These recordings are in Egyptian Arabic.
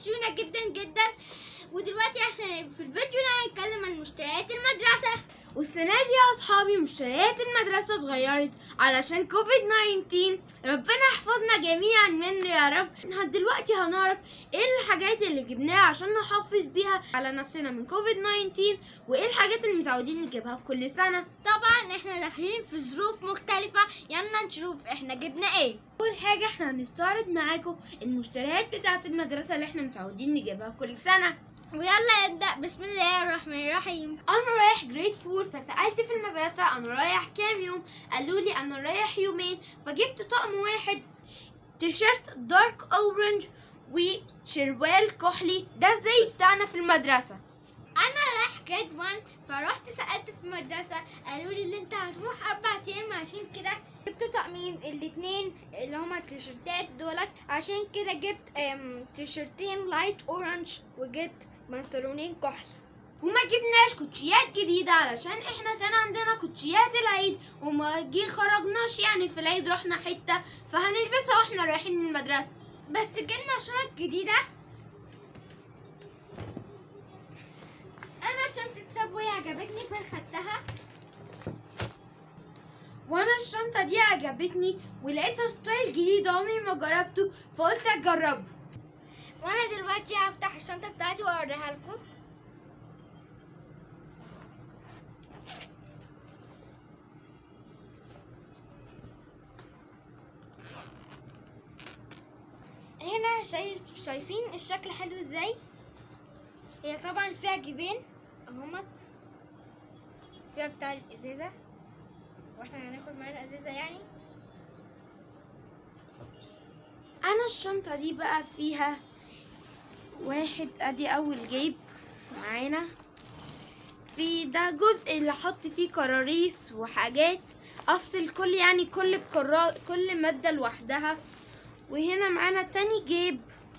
وحشونا جدا جدا ودلوقتي احنا في الفيديو ده هنتكلم عن مشتريات المدرسة والسنة دي يا أصحابي مشتريات المدرسة اتغيرت علشان كوفيد 19 ربنا يحفظنا جميعا منه يا رب احنا دلوقتي هنعرف ايه الحاجات اللي جبناها عشان نحافظ بيها على نفسنا من كوفيد 19 وايه الحاجات اللي متعودين نجيبها كل سنة طبعا احنا داخلين في ظروف مختلفة يلا نشوف احنا جبنا ايه أول حاجة احنا هنستعرض معاكم المشتريات بتاعة المدرسة اللي احنا متعودين نجيبها كل سنة ويلا نبدأ بسم الله الرحمن الرحيم انا رايح جريد فور فسالت في المدرسه انا رايح كام يوم قالوا لي انا رايح يومين فجبت طقم واحد تيشيرت دارك اورنج وشروال كحلي ده زي بتاعنا في المدرسه انا رايح جريد 1 فرحت سألت في المدرسة قالوا لي اللي انت هتروح اربع ايام عشان كده جبت طقمين الاتنين اللي هما التيشيرتات دولت عشان كده جبت ام تيشيرتين لايت اورنج وجبت بنطلونين كحل وما جبناش كوتشيات جديدة علشان احنا كان عندنا كوتشيات العيد وما جي خرجناش يعني في العيد رحنا حتة فهنلبسها واحنا رايحين المدرسة بس جبنا شنط جديدة انا شنطة سابوي عجبتني فخدتها وانا الشنطة دي عجبتني ولقيتها ستايل جديد عمري ما جربته فقلت اجربه وانا دلوقتي هفتح الشنطة بتاعتي واوريها لكم هنا شايف شايفين الشكل حلو ازاي هي طبعا فيها جيبين اهمت فيها بتاع الازازة واحنا هناخد معانا ازازة يعني انا الشنطة دي بقى فيها واحد ادي اول جيب معانا في ده جزء اللي احط فيه كراريس وحاجات افصل كل يعني كل كرا... كل مادة لوحدها وهنا معانا تاني جيب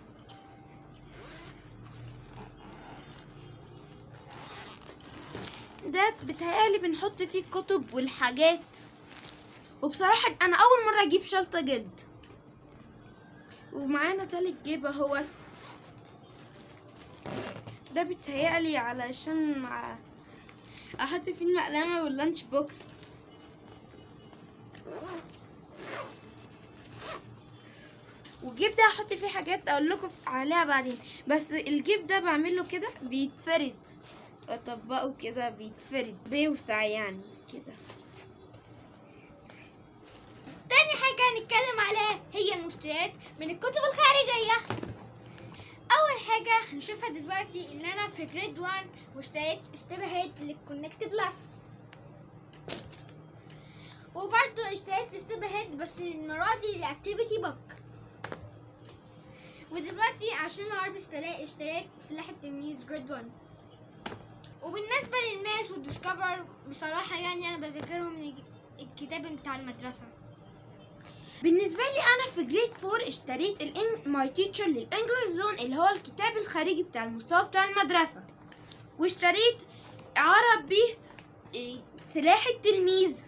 ده بتهيألي بنحط فيه الكتب والحاجات وبصراحة أنا أول مرة أجيب شنطة جلد ومعانا تالت جيب اهوت ده بيتهيألي علشان مع احط فيه المقلمة واللانش بوكس والجيب ده احط فيه حاجات اقول لكم عليها بعدين بس الجيب ده بعمله كده بيتفرد اطبقه كده بيتفرد بيوسع يعني كده تاني حاجة هنتكلم عليها هي المشتريات من الكتب الخارجية أول حاجة هنشوفها دلوقتي إن أنا في جريد 1 واشتريت استباهات للكونكت بلس وبرضه اشتريت استباهات بس المرة دي لأكتيفيتي بوك ودلوقتي عشان العربي اشتريت اشتريت سلاح التلميذ جريد 1 وبالنسبة للماس والديسكفر بصراحة يعني أنا بذاكرهم من الكتاب بتاع المدرسة بالنسبة لي أنا في جريد فور اشتريت ماي تيتشر للإنجلش زون اللي هو الكتاب الخارجي بتاع المستوى بتاع المدرسة واشتريت عربي إيه، سلاح التلميذ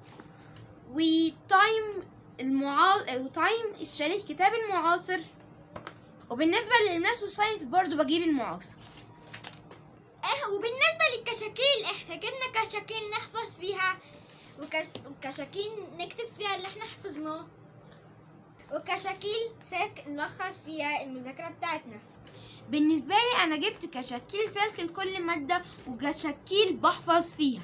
وتايم المعاصر وتايم اشتريت كتاب المعاصر وبالنسبة للماس والساينس برضو بجيب المعاصر اه وبالنسبة للكشاكيل احنا جبنا كشاكيل نحفظ فيها وكش... وكشاكيل نكتب فيها اللي احنا حفظناه وكشاكيل سلك نلخص فيها المذاكرة بتاعتنا بالنسبة لي أنا جبت كشاكيل سلك لكل مادة وكشاكيل بحفظ فيها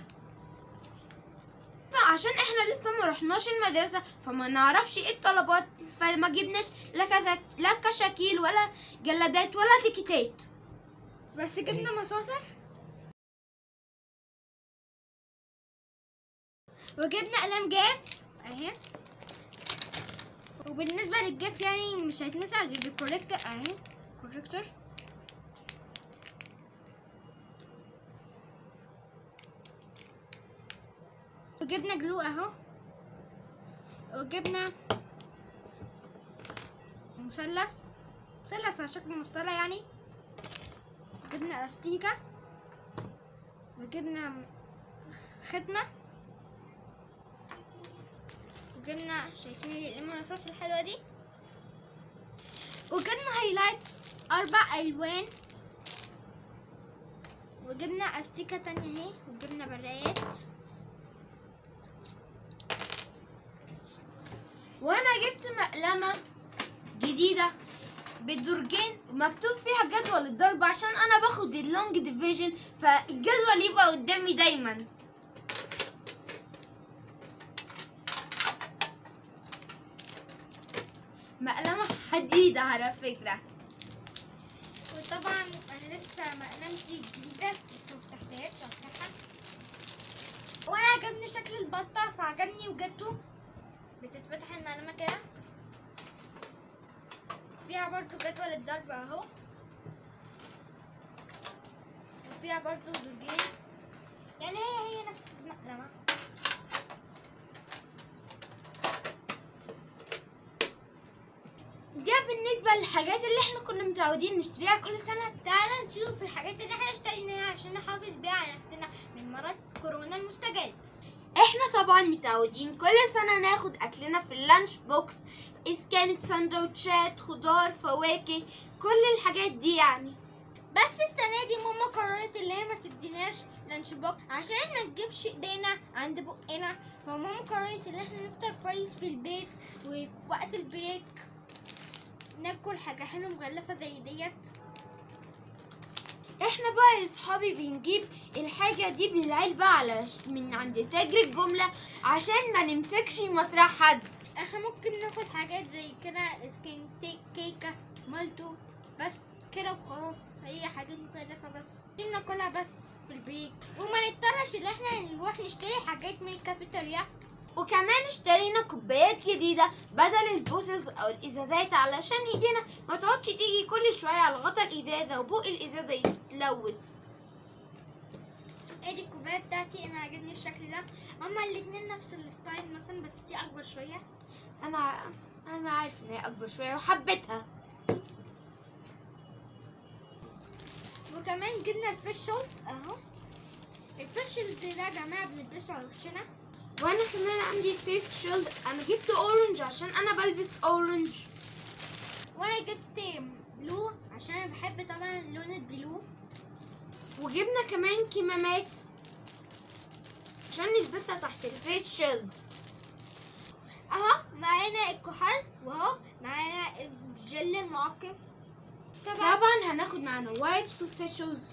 عشان احنا لسه ما رحناش المدرسة فما نعرفش ايه الطلبات فما جبناش لا كذا- لا كشاكيل ولا جلادات ولا تيكيتات بس جبنا مصاصر وجبنا قلم جاف اهي وبالنسبة للجاف يعني مش هيتنسى غير الكوريكتور اهي كوريكتور وجبنا جلو اهو وجبنا مثلث مثلث على شكل مسطرة يعني جبنا استيكة وجبنا ختمة وجبنا شايفين القلم الرصاص الحلوة دي وجبنا هايلايتس اربع الوان وجبنا استيكة تانية اهي وجبنا برايات وانا جبت مقلمة جديدة بدرجين مكتوب فيها جدول الضرب عشان انا باخد اللونج ديفيجن فالجدول يبقى قدامي دايما مقلمة حديدة على فكرة وطبعا انا لسه مقلمتي جديدة لسه مفتحتهاش هفتحها وانا عجبني شكل البطة فعجبني وجبته بتتفتح المقلمة كده فيها برضو جدول الضرب اهو وفيها برضو درجين يعني هي هي نفس المقلمة ده بالنسبة للحاجات اللي احنا كنا متعودين نشتريها كل سنة تعالى نشوف الحاجات اللي احنا اشتريناها عشان نحافظ بيها على نفسنا من مرض كورونا المستجد احنا طبعا متعودين كل سنة ناخد اكلنا في اللانش بوكس اذا كانت سندوتشات خضار فواكه كل الحاجات دي يعني بس السنة دي ماما قررت اللي هي ما تديناش لانش بوكس عشان ما نجيبش ايدينا عند بقنا فماما قررت ان احنا نفطر كويس في البيت وفي وقت البريك ناكل حاجة حلوة مغلفة زي ديت احنا بقى يا صحابي بنجيب الحاجة دي بالعلبة على من عند تاجر الجملة عشان ما نمسكش مطرح حد احنا ممكن ناخد حاجات زي كده سكين تيك كيكة مالتو بس كده وخلاص هي حاجات مكلفة بس عشان ناكلها بس في البيت وما نضطرش ان احنا نروح نشتري حاجات من الكافيتيريا وكمان اشترينا كوبايات جديدة بدل البوتلز او الازازات علشان ايدينا ما تقعدش تيجي كل شوية على غطا الازازة وبوق الازازة يتلوث ادي الكوبايه بتاعتي انا عاجبني الشكل ده هما الاتنين نفس الستايل مثلا بس دي اكبر شويه انا انا عارف ان هي اكبر شوية وحبيتها وكمان جبنا الفيشل اهو الفيشل ده يا جماعه بنلبسه على وشنا وانا كمان عندي فيس شيلد انا جبت اورنج عشان انا بلبس اورنج وانا جبت بلو عشان انا بحب طبعا لون البلو وجبنا كمان كمامات عشان نلبسها تحت الفيس شيلد اهو معانا الكحول واهو معانا الجل المعقم طبعا طبعا هناخد معانا وايبس وتيشوز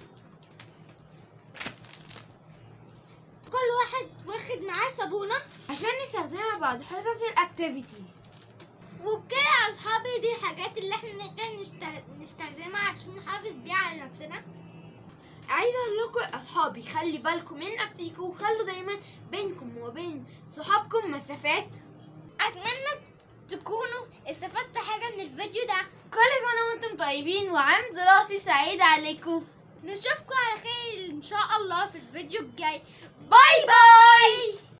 كل واحد واخد معاه صابونه عشان نستخدمها بعد حصص الاكتيفيتيز وبكده يا اصحابي دي الحاجات اللي احنا نقدر نشت- نستخدمها عشان نحافظ بيها على نفسنا عايزه اقول لكم يا اصحابي خلي بالكم من نفسكم وخلوا دايما بينكم وبين صحابكم مسافات اتمنى تكونوا استفدتوا حاجه من الفيديو ده كل سنه وانتم طيبين وعام دراسي سعيد عليكم نشوفكم على خير ان شاء الله في الفيديو الجاي باي باي